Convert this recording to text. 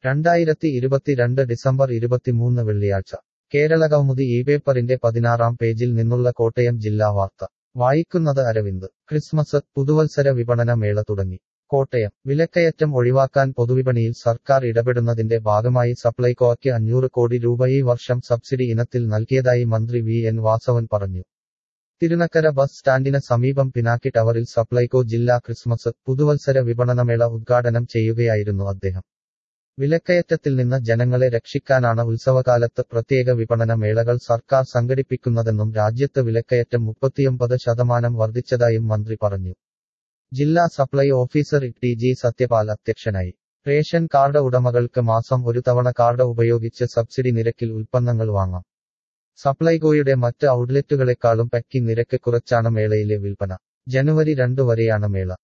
രണ്ടായിരത്തി ഇരുപത്തിരണ്ട് ഡിസംബർ ഇരുപത്തിമൂന്ന് വെള്ളിയാഴ്ച കേരളകൗമുദി ഈ പേപ്പറിന്റെ പതിനാറാം പേജിൽ നിന്നുള്ള കോട്ടയം ജില്ലാ വാർത്ത വായിക്കുന്നത് അരവിന്ദ് ക്രിസ്മസ് പുതുവത്സര വിപണന മേള തുടങ്ങി കോട്ടയം വിലക്കയറ്റം ഒഴിവാക്കാൻ പൊതുവിപണിയിൽ സർക്കാർ ഇടപെടുന്നതിന്റെ ഭാഗമായി സപ്ലൈകോയ്ക്ക് അഞ്ഞൂറ് കോടി രൂപ ഈ വർഷം സബ്സിഡി ഇനത്തിൽ നൽകിയതായി മന്ത്രി വി എൻ വാസവൻ പറഞ്ഞു തിരുനക്കര ബസ് സ്റ്റാൻഡിന് സമീപം പിനാക്കി ടവറിൽ സപ്ലൈകോ ജില്ലാ ക്രിസ്മസ് പുതുവത്സര വിപണനമേള ഉദ്ഘാടനം ചെയ്യുകയായിരുന്നു അദ്ദേഹം വിലക്കയറ്റത്തിൽ നിന്ന് ജനങ്ങളെ രക്ഷിക്കാനാണ് ഉത്സവകാലത്ത് പ്രത്യേക വിപണന മേളകൾ സർക്കാർ സംഘടിപ്പിക്കുന്നതെന്നും രാജ്യത്ത് വിലക്കയറ്റം മുപ്പത്തിയൊമ്പത് ശതമാനം വർദ്ധിച്ചതായും മന്ത്രി പറഞ്ഞു ജില്ലാ supply officer T G Sathyapal അധ്യക്ഷനായി റേഷൻ കാർഡ് ഉടമകൾക്ക് മാസം ഒരു തവണ കാർഡ് ഉപയോഗിച്ച് സബ്സിഡി നിരക്കിൽ ഉൽപ്പന്നങ്ങൾ വാങ്ങാം സപ്ലൈകോയുടെ മറ്റ് ഔട്ട്ലെറ്റുകളെക്കാളും പാക്കിംഗ് നിരക്ക് കുറച്ചാണ് മേളയിലെ വിൽപ്പന ജനുവരി രണ്ട് വരെയാണ് മേള